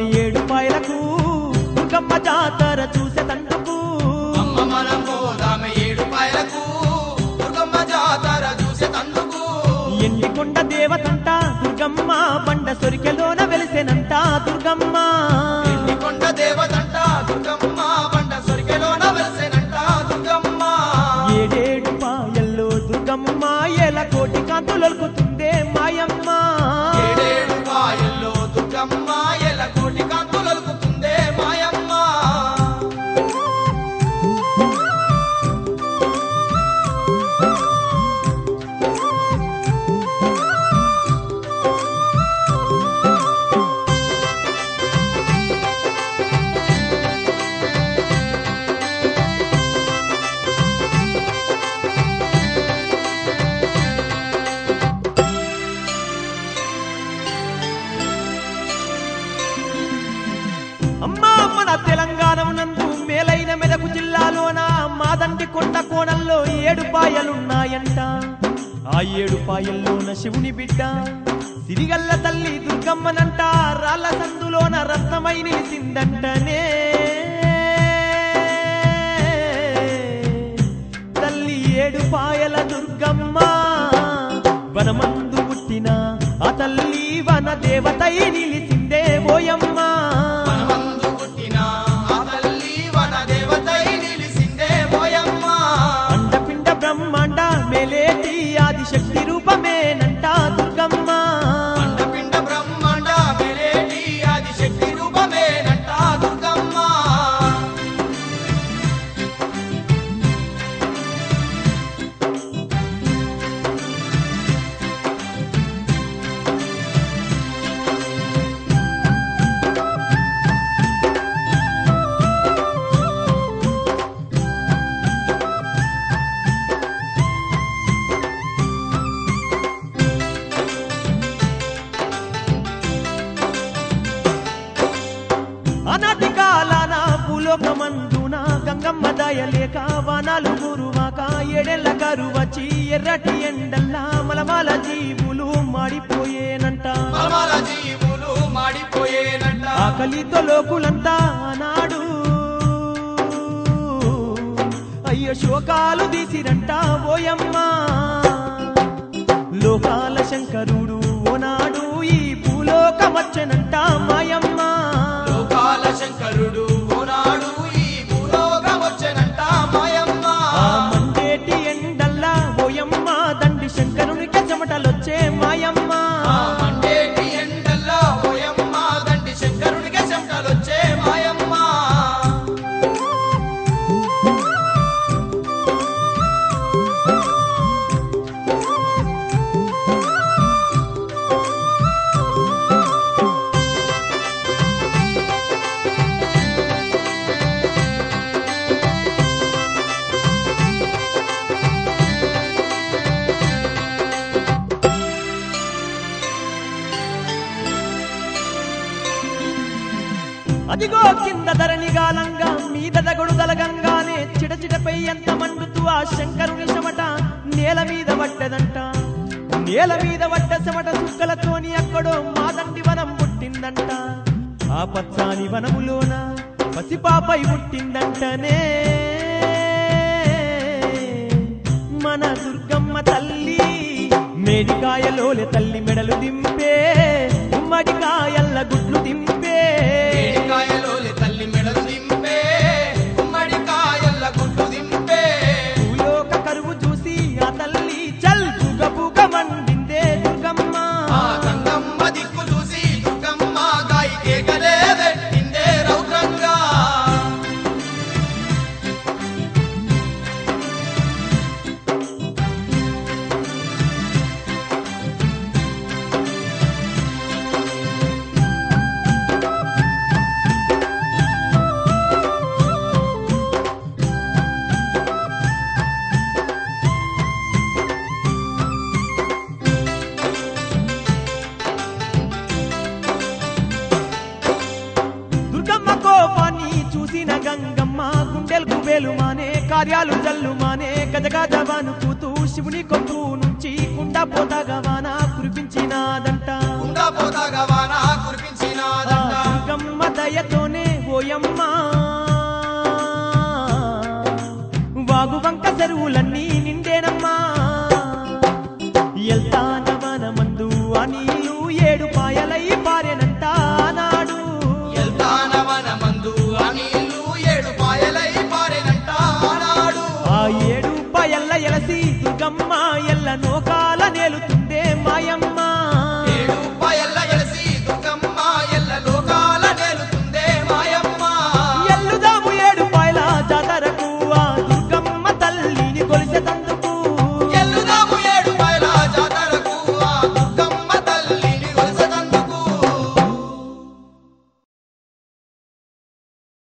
ఏడు పాయలకు దుర్గమ్మ జాతర చూసేటందుకు అమ్మ మనం పోదామె ఏడు పాయలకు దుర్గమ్మ జాతర చూసే తందుకు ఎండికొండ దేవతంట దుర్గమ్మ బండ సొరికెలోన వెలిసెనంట దుర్గమ్మ కొండ దేవతంట దుర్గమ్మ బండ సొరికెలోన వెలసేనంట దుర్గమ్మ ఏడేడు పాయల్లో దుర్గమ్మ ఎల కోటి కాంతులొలుకుతుందే మాయమ్మ ఏడేడు పాయల్లో దుర్గమ్మ ఎల కోటి కాంతులొలుకుతుందే మాయమ్మ అమ్మా మన తెలంగాణ నందు మేలైన మెదకు జిల్లాలోన మాదండి కొండ కోణంలో ఏడు పాయలున్నాయంట ఆ ఏడు పాయల్లోన శివుని బిడ్డ సిరిగల్ల తల్లి దుర్గమ్మనంట రాళ్ళ సందులోన రత్నమై నిలిసిందంటనే తల్లి ఏడు పాయల దుర్గమ్మ వనమందు పుట్టిన ఆ తల్లి వన దేవతై నిలిసిందే ఓయమ్మ మనమందు పుట్టిన ఆ తల్లి వన దేవతై నిలిసిందే పోయమ్మ అండపిండ బ్రహ్మాండ మేలేటి ఆదిశక్తి రూపమేనంట దుర్గమ్మ అండపిండ బ్రహ్మాండ మెరేటి ఆది శక్తి రూపమేనంట దుర్గమ్మ ఆనాటి కాలాన భూలోకమందున గంగమ్మ దయలేక వనాలు గురువాక ఎడెళ్ళ కరువచి ఎర్రటి ఎండల్లా మలమాల జీవులు మాడిపోయేనంట మలమల జీవులు మాడిపోయేనంట ఆకలితో లోకులంతా నాడు అయ్యో శోకాలు తీసిరంట ఓయమ్మ లోకాల శంకరుడు ఓనాడు ఈ భూలోకమచ్చనంట మాయమ్మ లోకాల శంకరుడు ఓనాడు ఈ భూలోకం వచ్చెనంట మాయమ్మ ఆ మండేటి ఎండల్లా ఓయమ్మ దండి శంకరునికి చెమటలొచ్చే మాయమ్మ ఆ మండేటి ఎండల్లో పోయమ్మ దండి శంకరుడికి చెమటలొచ్చే మాయమ్మ అదిగో కింద ధరణి గాలంగా మీద దగడు దలగంగానే చిడచిడపై ఎంత మండుతూ ఆ శంకరుని చెమట నేల మీద పడ్డదంట నేల మీద పడ్డ చెమట చుక్కలతోని అక్కడో మాదండి వనం పుట్టిందంట ఆ పచ్చాని వనములోన పసిపాపై పుట్టిందంటనే మన దుర్గమ్మ తల్లి మేడికాయలోలే తల్లి మెడలు దింపే ఉమ్మడికాయల్ల గుడ్లు దింపే ఏడికాయలోలి తల్లి మెడలు దింపే గుమ్మడికాయల్ల గుడ్లు దింపే భూలోక కరువు చూసి ఆ తల్లి చల్ బుగ బుగ మండిందే దుర్గమ్మ ఆ గంగమ్మ దిక్కు చూసి దుర్గమ్మ గాయి కేకలే పెట్టిందే రౌద్రంగా దుర్గమ్మ కోపాన్ని చూసిన గంగమ్మ గుండెలు కుబేలు మానే కార్యాలు జల్లు మానే గజగజవాను కూతూ శివుని కొమ్ము నుంచి కుండ పోతగవాన కురిపించినాదంట కుండ పోతాగా వాన ఆ కురిపించినాదంట దుర్గమ్మ దుర్గమ్మ వాగు వంక చెరువులన్నీ నిండేనమ్మా ఎల్తానవనమందు ఆ నీళ్ళు ఏడు పాయలై పారెనంట నాడు ఎల్తానవనమందు ఆ నీళ్లు ఏడు పాయలై పారెనంట ఆనాడు ఆ ఏడు పాయల్ల ఎలసి దుర్గమ్మ ఎల్ల నోక